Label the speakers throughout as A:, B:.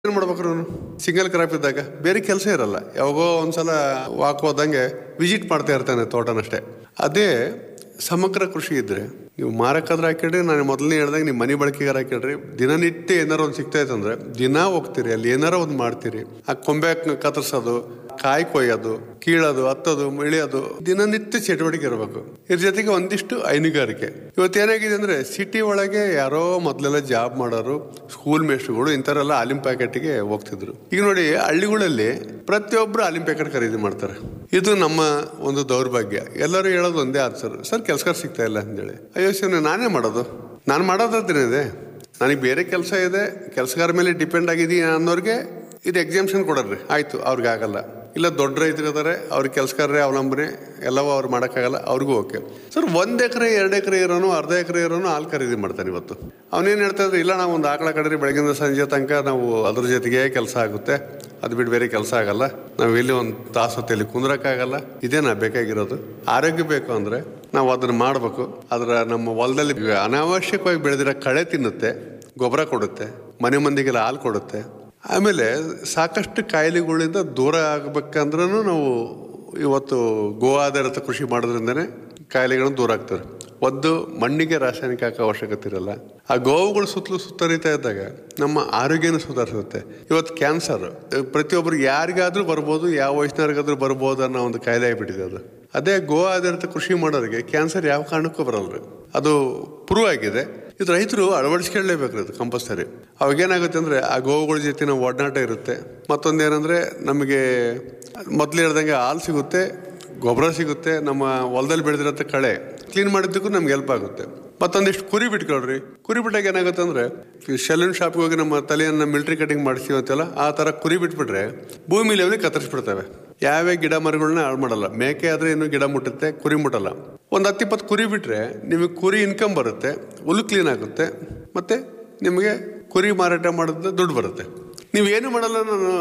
A: ಏನು ಮಾಡ್ಬೇಕು ಅವನು ಸಿಂಗಲ್ ಕ್ರಾಪ್ ಇದ್ದಾಗ ಬೇರೆ ಕೆಲಸ ಇರಲ್ಲ ಯಾವಾಗೋ ಒಂದ್ಸಲ ವಾಕ್ ಹೋದಂಗೆ ವಿಸಿಟ್ ಮಾಡ್ತಾ ಇರ್ತಾನೆ ತೋಟನಷ್ಟೇ ಅದೇ ಸಮಗ್ರ ಕೃಷಿ ಇದ್ರೆ ನೀವು ಮಾರಕ್ಕಾದ್ರೆ ಹಾಕಿಡ್ರಿ ನಾನು ಮೊದಲನೇ ಹೇಳ್ದಂಗೆ ನೀವು ಮನೆ ಬಳಕೆಗಾರ ಹಾಕಿಡ್ರಿ ದಿನನಿತ್ಯ ಏನಾರ ಒಂದು ಸಿಗ್ತೈತೆ ಅಂದ್ರೆ ದಿನ ಹೋಗ್ತೀರಿ ಅಲ್ಲಿ ಏನಾರ ಒಂದು ಮಾಡ್ತೀರಿ ಆ ಕೊಂಬೆ ಕತ್ತರಿಸೋದು ಕಾಯಿ ಕೊಯ್ಯೋದು ಕೀಳೋದು ಹತ್ತೋದು ಇಳಿಯೋದು ದಿನನಿತ್ಯ ಚಟುವಟಿಕೆ ಇರಬೇಕು ಇದ್ರ ಜೊತೆಗೆ ಒಂದಿಷ್ಟು ಹೈನುಗಾರಿಕೆ ಇವತ್ತು ಏನಾಗಿದೆ ಅಂದ್ರೆ ಸಿಟಿ ಒಳಗೆ ಯಾರೋ ಮೊದಲೆಲ್ಲ ಜಾಬ್ ಮಾಡೋರು ಸ್ಕೂಲ್ ಮೇಸ್ಟ್ರುಗಳು ಇಂಥವರೆಲ್ಲ ಹಾಲಿನ ಪ್ಯಾಕೆಟ್ಗೆ ಹೋಗ್ತಿದ್ರು ಈಗ ನೋಡಿ ಹಳ್ಳಿಗಳಲ್ಲಿ ಪ್ರತಿಯೊಬ್ಬರು ಹಾಲಿನ ಪ್ಯಾಕೆಟ್ ಖರೀದಿ ಮಾಡ್ತಾರೆ ಇದು ನಮ್ಮ ಒಂದು ದೌರ್ಭಾಗ್ಯ ಎಲ್ಲರೂ ಹೇಳೋದು ಒಂದೇ ಆದ್ ಸರ್ ಸರ್ ಕೆಲಸಗಾರ ಸಿಗ್ತಾ ಇಲ್ಲ ಅಂತೇಳಿ ಅಯ್ಯೋ ಶಿವನೇ ನಾನೇ ಮಾಡೋದು ನಾನು ಮಾಡೋದಾದ್ರೇನಿದೆ ನನಗೆ ಬೇರೆ ಕೆಲಸ ಇದೆ ಕೆಲಸಗಾರ ಮೇಲೆ ಡಿಪೆಂಡ್ ಆಗಿದ್ದೀನಿ ಅನ್ನೋರಿಗೆ ಇದು ಎಕ್ಸಾಮ್ಷನ್ ಕೊಡರ್ರಿ ಆಯ್ತು ಅವ್ರಿಗೆ ಆಗಲ್ಲ ಇಲ್ಲ ದೊಡ್ಡ ರೈತರು ಇದಾರೆ ಅವ್ರಿಗೆ ಕೆಲಸಗಾರರೇ ಅವಲಂಬನೆ ಎಲ್ಲವೂ ಅವ್ರು ಮಾಡೋಕ್ಕಾಗಲ್ಲ ಅವ್ರಿಗೂ ಓಕೆ ಸರ್ ಒಂದು ಎಕರೆ ಎರಡು ಎಕರೆ ಇರೋನು ಅರ್ಧ ಎಕರೆ ಇರೋನು ಹಾಲು ಖರೀದಿ ಮಾಡ್ತಾನೆ ಇವತ್ತು ಅವನೇನು ಹೇಳ್ತಾ ಇದ್ರೆ ಇಲ್ಲ ನಾವು ಒಂದು ಆಕಳ ಕಡೆ ಬೆಳಗಿಂದ ಸಂಜೆ ತನಕ ನಾವು ಅದ್ರ ಜೊತೆಗೆ ಕೆಲಸ ಆಗುತ್ತೆ ಅದು ಬಿಟ್ಟು ಬೇರೆ ಕೆಲಸ ಆಗಲ್ಲ ನಾವು ಇಲ್ಲಿ ಒಂದು ತಾಸು ಹೊತ್ತಲ್ಲಿ ಕುಂದ್ರಕ್ಕಾಗಲ್ಲ ಇದೇನಾ ಬೇಕಾಗಿರೋದು ಆರೋಗ್ಯ ಬೇಕು ಅಂದರೆ ನಾವು ಅದನ್ನು ಮಾಡಬೇಕು ಅದರ ನಮ್ಮ ಹೊಲದಲ್ಲಿ ಅನಾವಶ್ಯಕವಾಗಿ ಬೆಳೆದಿರೋ ಕಳೆ ತಿನ್ನುತ್ತೆ ಗೊಬ್ಬರ ಕೊಡುತ್ತೆ ಮನೆ ಮಂದಿಗೆಲ್ಲ ಹಾಲು ಕೊಡುತ್ತೆ ಆಮೇಲೆ ಸಾಕಷ್ಟು ಕಾಯಿಲೆಗಳಿಂದ ದೂರ ಆಗ್ಬೇಕಂದ್ರೂ ನಾವು ಇವತ್ತು ಗೋ ಆಧಾರಿತ ಕೃಷಿ ಮಾಡೋದ್ರಿಂದನೇ ಕಾಯಿಲೆಗಳನ್ನು ದೂರ ಆಗ್ತವೆ ಒಂದು ಮಣ್ಣಿಗೆ ರಾಸಾಯನಿಕ ಹಾಕೋ ಅವಶ್ಯಕತೆ ಇರಲ್ಲ ಆ ಗೋವುಗಳು ಸುತ್ತಲೂ ಸುತ್ತರಿತಾ ಇದ್ದಾಗ ನಮ್ಮ ಆರೋಗ್ಯನೂ ಸುಧಾರಿಸುತ್ತೆ ಇವತ್ತು ಕ್ಯಾನ್ಸರ್ ಪ್ರತಿಯೊಬ್ಬರಿಗೆ ಯಾರಿಗಾದ್ರೂ ಬರ್ಬೋದು ಯಾವ ವಯಸ್ಸಿನವ್ರಿಗಾದ್ರೂ ಬರ್ಬೋದು ಅನ್ನೋ ಒಂದು ಕಾಯಿಲೆ ಆಗಿಬಿಟ್ಟಿದೆ ಅದು ಅದೇ ಗೋ ಆಧಾರಿತ ಕೃಷಿ ಮಾಡೋರಿಗೆ ಕ್ಯಾನ್ಸರ್ ಯಾವ ಕಾರಣಕ್ಕೂ ಬರಲ್ಲ ಅದು ಪ್ರೂವ್ ಆಗಿದೆ ಇದು ರೈತರು ಅಳವಡಿಸ್ಕೊಳ್ಳೇಬೇಕು ಅದು ಕಂಪಲ್ಸರಿ ಅವಾಗೇನಾಗುತ್ತೆ ಅಂದರೆ ಆ ಗೋವುಗಳ ಜೊತೆ ನಾವು ಒಡನಾಟ ಇರುತ್ತೆ ಮತ್ತೊಂದೇನೆಂದರೆ ನಮಗೆ ಮೊದಲು ಹೇಳ್ದಂಗೆ ಹಾಲು ಸಿಗುತ್ತೆ ಗೊಬ್ಬರ ಸಿಗುತ್ತೆ ನಮ್ಮ ಹೊಲದಲ್ಲಿ ಬೆಳೆದಿರೋಂಥ ಕಳೆ ಕ್ಲೀನ್ ಮಾಡಿದ್ದಕ್ಕೂ ನಮ್ಗೆ ಹೆಲ್ಪ್ ಆಗುತ್ತೆ ಮತ್ತೊಂದಿಷ್ಟು ಕುರಿ ಬಿಟ್ಕೊಳ್ರಿ ಕುರಿ ಬಿಟ್ಟಾಗ ಏನಾಗುತ್ತೆ ಅಂದರೆ ಸೆಲೂನ್ ಶಾಪ್ಗೆ ಹೋಗಿ ನಮ್ಮ ತಲೆಯನ್ನು ಮಿಲ್ಟ್ರಿ ಕಟಿಂಗ್ ಮಾಡಿಸ್ತೀವಿ ಅಂತೆಲ್ಲ ಆ ಥರ ಕುರಿ ಬಿಟ್ಬಿಟ್ರೆ ಭೂಮಿ ಲೆವೆಲಿಗೆ ಕತ್ತರಿಸ್ಬಿಡ್ತವೆ ಯಾವ್ಯಾವ ಗಿಡ ಮರಗಳನ್ನ ಹಾಳು ಮಾಡಲ್ಲ ಮೇಕೆ ಆದರೆ ಏನು ಗಿಡ ಮುಟ್ಟುತ್ತೆ ಕುರಿ ಮುಟ್ಟಲ್ಲ ಒಂದು ಹತ್ತಿಪ್ಪತ್ತು ಕುರಿ ಬಿಟ್ಟರೆ ನಿಮಗೆ ಕುರಿ ಇನ್ಕಮ್ ಬರುತ್ತೆ ಹುಲ್ಲು ಕ್ಲೀನ್ ಆಗುತ್ತೆ ಮತ್ತು ನಿಮಗೆ ಕುರಿ ಮಾರಾಟ ಮಾಡಿದ್ರೆ ದುಡ್ಡು ಬರುತ್ತೆ ನೀವು ಏನು ಮಾಡಲ್ಲ ನಾನು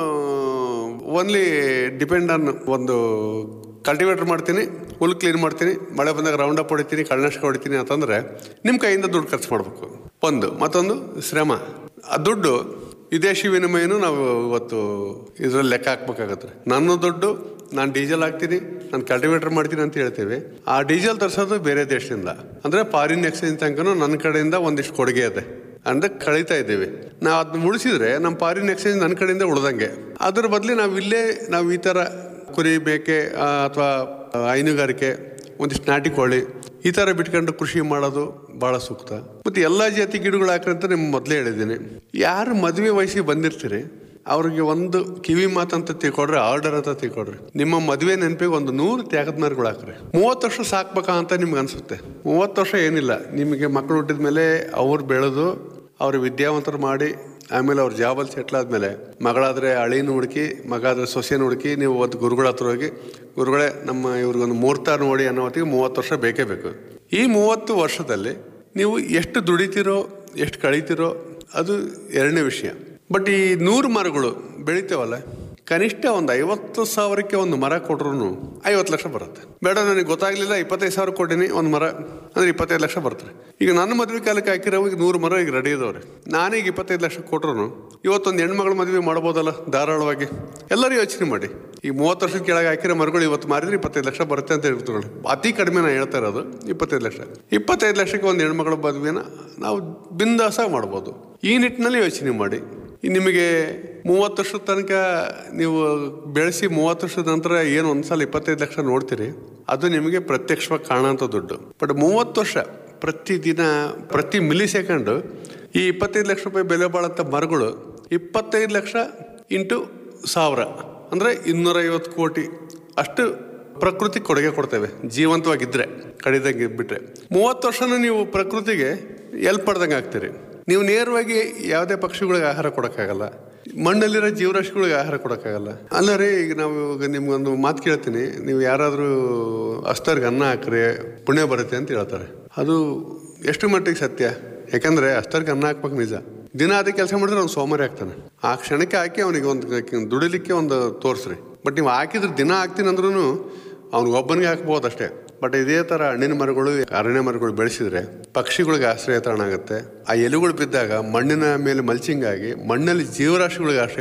A: ಓನ್ಲಿ ಡಿಪೆಂಡ್ ಆನ್ ಒಂದು ಕಲ್ಟಿವೇಟರ್ ಮಾಡ್ತೀನಿ ಹುಲ್ ಕ್ಲೀನ್ ಮಾಡ್ತೀನಿ ಮಳೆ ಬಂದಾಗ ರೌಂಡ್ ಅಪ್ ಹೊಡಿತೀನಿ ಕಳ್ಳನಾಶಕ ಹೊಡಿತೀನಿ ಅಂತಂದರೆ ನಿಮ್ಮ ಕೈಯಿಂದ ದುಡ್ಡು ಖರ್ಚು ಮಾಡಬೇಕು ಒಂದು ಮತ್ತೊಂದು ಶ್ರಮ ಆ ದುಡ್ಡು ವಿದೇಶಿ ವಿನಿಮಯನೂ ನಾವು ಇವತ್ತು ಇದರಲ್ಲಿ ಲೆಕ್ಕ ಹಾಕ್ಬೇಕಾಗತ್ತೆ ನನ್ನ ದುಡ್ಡು ನಾನು ಡೀಸೆಲ್ ಹಾಕ್ತೀನಿ ನಾನು ಕಲ್ಟಿವೇಟರ್ ಮಾಡ್ತೀನಿ ಅಂತ ಹೇಳ್ತೇವೆ ಆ ಡೀಸೆಲ್ ತರಿಸೋದು ಬೇರೆ ದೇಶದಿಂದ ಅಂದರೆ ಫಾರಿನ್ ಎಕ್ಸ್ಚೇಂಜ್ ತನಕನೂ ನನ್ನ ಕಡೆಯಿಂದ ಒಂದಿಷ್ಟು ಕೊಡುಗೆ ಇದೆ ಅಂದ್ರೆ ಕಳೀತಾ ಇದ್ದೇವೆ ನಾವು ಅದನ್ನ ಉಳಿಸಿದ್ರೆ ನಮ್ಮ ಫಾರಿನ್ ಎಕ್ಸ್ಚೇಂಜ್ ನನ್ನ ಕಡೆಯಿಂದ ಉಳ್ದಂಗೆ ಅದ್ರ ಬದಲಿ ನಾವು ಇಲ್ಲೇ ನಾವು ಈ ಥರ ಕುರಿ ಮೇಕೆ ಅಥವಾ ಹೈನುಗಾರಿಕೆ ಒಂದಿಷ್ಟು ನಾಟಿ ಕೋಳಿ ಈ ಥರ ಬಿಟ್ಕೊಂಡು ಕೃಷಿ ಮಾಡೋದು ಭಾಳ ಸೂಕ್ತ ಮತ್ತು ಎಲ್ಲ ಜಾತಿ ಗಿಡಗಳು ಹಾಕ್ರಿ ಅಂತ ನಿಮ್ಗೆ ಮೊದಲೇ ಹೇಳಿದ್ದೀನಿ ಯಾರು ಮದುವೆ ವಯಸ್ಸಿಗೆ ಬಂದಿರ್ತೀರಿ ಅವ್ರಿಗೆ ಒಂದು ಕಿವಿ ಮಾತಂತ ತಿಳ್ಕೊಡ್ರಿ ಆರ್ಡರ್ ಅಂತ ತಿಳ್ಕೊಡ್ರಿ ನಿಮ್ಮ ಮದುವೆ ನೆನಪಿಗೆ ಒಂದು ನೂರು ತ್ಯಾಗದ ಮರಗಳು ಹಾಕ್ರಿ ಮೂವತ್ತು ವರ್ಷ ಸಾಕ್ಬೇಕಾ ಅಂತ ನಿಮ್ಗೆ ಅನ್ಸುತ್ತೆ ಮೂವತ್ತು ವರ್ಷ ಏನಿಲ್ಲ ನಿಮಗೆ ಮಕ್ಕಳು ಹುಟ್ಟಿದ ಮೇಲೆ ಅವ್ರು ಬೆಳೆದು ಅವ್ರ ವಿದ್ಯಾವಂತರು ಮಾಡಿ ಆಮೇಲೆ ಅವ್ರ ಜಾಬಲ್ಲಿ ಸೆಟ್ಲ್ ಆದಮೇಲೆ ಮಗಳಾದರೆ ಅಳಿನ ಹುಡುಕಿ ಮಗ ಆದರೆ ಸೊಸೆನ ಹುಡುಕಿ ನೀವು ಒಂದು ಗುರುಗಳ ಹತ್ರ ಹೋಗಿ ಗುರುಗಳೇ ನಮ್ಮ ಇವ್ರಿಗೊಂದು ಮುಹೂರ್ತ ನೋಡಿ ಅನ್ನೋ ಹೊತ್ತಿಗೆ ಮೂವತ್ತು ವರ್ಷ ಬೇಕೇ ಬೇಕು ಈ ಮೂವತ್ತು ವರ್ಷದಲ್ಲಿ ನೀವು ಎಷ್ಟು ದುಡಿತೀರೋ ಎಷ್ಟು ಕಳೀತೀರೋ ಅದು ಎರಡನೇ ವಿಷಯ ಬಟ್ ಈ ನೂರು ಮರಗಳು ಬೆಳಿತೇವಲ್ಲ ಕನಿಷ್ಠ ಒಂದು ಐವತ್ತು ಸಾವಿರಕ್ಕೆ ಒಂದು ಮರ ಕೊಟ್ರು ಐವತ್ತು ಲಕ್ಷ ಬರುತ್ತೆ ಬೇಡ ನನಗೆ ಗೊತ್ತಾಗ್ಲಿಲ್ಲ ಇಪ್ಪತ್ತೈದು ಸಾವಿರ ಕೊಟ್ಟಿನಿ ಒಂದು ಮರ ಅಂದ್ರೆ ಇಪ್ಪತ್ತೈದು ಲಕ್ಷ ಬರುತ್ತೆ ಈಗ ನನ್ನ ಮದುವೆ ಕಾಲಕ್ಕೆ ಹಾಕಿರೋ ಈಗ ನೂರು ಮರ ಈಗ ರೆಡಿ ಇದಾವ್ರೆ ನಾನೀಗ ಇಪ್ಪತ್ತೈದು ಲಕ್ಷ ಕೊಟ್ರು ಇವತ್ತೊಂದು ಹೆಣ್ಮಗಳ ಮದುವೆ ಮಾಡ್ಬೋದಲ್ಲ ಧಾರಾಳವಾಗಿ ಎಲ್ಲರೂ ಯೋಚನೆ ಮಾಡಿ ಈ ಮೂವತ್ತು ವರ್ಷದ ಕೆಳಗೆ ಹಾಕಿರೋ ಮರಗಳು ಇವತ್ತು ಮಾರಿದ್ರೆ ಇಪ್ಪತ್ತೈದು ಲಕ್ಷ ಬರುತ್ತೆ ಅಂತ ಹೇಳ್ತಾರೆ ಅತಿ ಕಡಿಮೆ ನಾನು ಹೇಳ್ತಾ ಇರೋದು ಇಪ್ಪತ್ತೈದು ಲಕ್ಷ ಇಪ್ಪತ್ತೈದು ಲಕ್ಷಕ್ಕೆ ಒಂದು ಹೆಣ್ಮಗಳ ಮದುವೆನ ನಾವು ಬಿಂದಾಸ ಮಾಡ್ಬೋದು ಈ ನಿಟ್ಟಿನಲ್ಲಿ ಯೋಚನೆ ಮಾಡಿ ಈ ನಿಮಗೆ ಮೂವತ್ತು ವರ್ಷದ ತನಕ ನೀವು ಬೆಳೆಸಿ ಮೂವತ್ತು ವರ್ಷದ ನಂತರ ಏನು ಒಂದ್ಸಲ ಇಪ್ಪತ್ತೈದು ಲಕ್ಷ ನೋಡ್ತೀರಿ ಅದು ನಿಮಗೆ ಪ್ರತ್ಯಕ್ಷವಾಗಿ ಕಾಣೋಂಥ ದುಡ್ಡು ಬಟ್ ಮೂವತ್ತು ವರ್ಷ ಪ್ರತಿದಿನ ಪ್ರತಿ ಮಿಲಿ ಸೆಕೆಂಡು ಈ ಇಪ್ಪತ್ತೈದು ಲಕ್ಷ ರೂಪಾಯಿ ಬೆಲೆ ಬಾಳಂಥ ಮರಗಳು ಇಪ್ಪತ್ತೈದು ಲಕ್ಷ ಇಂಟು ಸಾವಿರ ಅಂದರೆ ಇನ್ನೂರೈವತ್ತು ಕೋಟಿ ಅಷ್ಟು ಪ್ರಕೃತಿ ಕೊಡುಗೆ ಕೊಡ್ತೇವೆ ಜೀವಂತವಾಗಿದ್ದರೆ ಕಡಿದಂಗೆ ಬಿಟ್ಟರೆ ಮೂವತ್ತು ವರ್ಷನೂ ನೀವು ಪ್ರಕೃತಿಗೆ ಎಲ್ಪ್ ಪಡ್ದಂಗೆ ಆಗ್ತೀರಿ ನೀವು ನೇರವಾಗಿ ಯಾವುದೇ ಪಕ್ಷಿಗಳಿಗೆ ಆಹಾರ ಕೊಡೋಕ್ಕಾಗಲ್ಲ ಮಣ್ಣಲ್ಲಿರೋ ಜೀವರಾಶಿಗಳಿಗೆ ಆಹಾರ ಕೊಡೋಕ್ಕಾಗಲ್ಲ ಅಲ್ಲ ರೀ ಈಗ ನಾವು ಇವಾಗ ನಿಮ್ಗೊಂದು ಮಾತು ಕೇಳ್ತೀನಿ ನೀವು ಯಾರಾದರೂ ಅಸ್ತರ್ಗೆ ಅನ್ನ ಹಾಕ್ರಿ ಪುಣ್ಯ ಬರುತ್ತೆ ಅಂತ ಹೇಳ್ತಾರೆ ಅದು ಎಷ್ಟು ಮಟ್ಟಿಗೆ ಸತ್ಯ ಯಾಕಂದ್ರೆ ಅಸ್ತರ್ಗೆ ಅನ್ನ ಹಾಕ್ಬೇಕು ನಿಜ ದಿನ ಅದೇ ಕೆಲಸ ಮಾಡಿದ್ರೆ ಅವ್ನು ಸೋಮಾರಿ ಆಗ್ತಾನೆ ಆ ಕ್ಷಣಕ್ಕೆ ಹಾಕಿ ಅವನಿಗೆ ಒಂದು ದುಡಿಲಿಕ್ಕೆ ಒಂದು ತೋರಿಸ್ರಿ ಬಟ್ ನೀವು ಹಾಕಿದ್ರೆ ದಿನ ಹಾಕ್ತೀನಿ ಅಂದ್ರೂ ಅವ್ನಿಗೆ ಒಬ್ಬನಿಗೆ ಹಾಕ್ಬೋದು ಅಷ್ಟೇ ಬಟ್ ಇದೇ ತರ ಹಣ್ಣಿನ ಮರಗಳು ಅರಣ್ಯ ಮರಗಳು ಬೆಳೆಸಿದ್ರೆ ಪಕ್ಷಿಗಳಿಗೆ ಆಶ್ರಯ ತಾಣ ಆಗುತ್ತೆ ಆ ಎಲೆಗಳು ಬಿದ್ದಾಗ ಮಣ್ಣಿನ ಮೇಲೆ ಮಲ್ಚಿಂಗ್ ಆಗಿ ಮಣ್ಣಲ್ಲಿ ಜೀವರಾಶಿಗಳಿಗೆ ಆಶ್ರಯ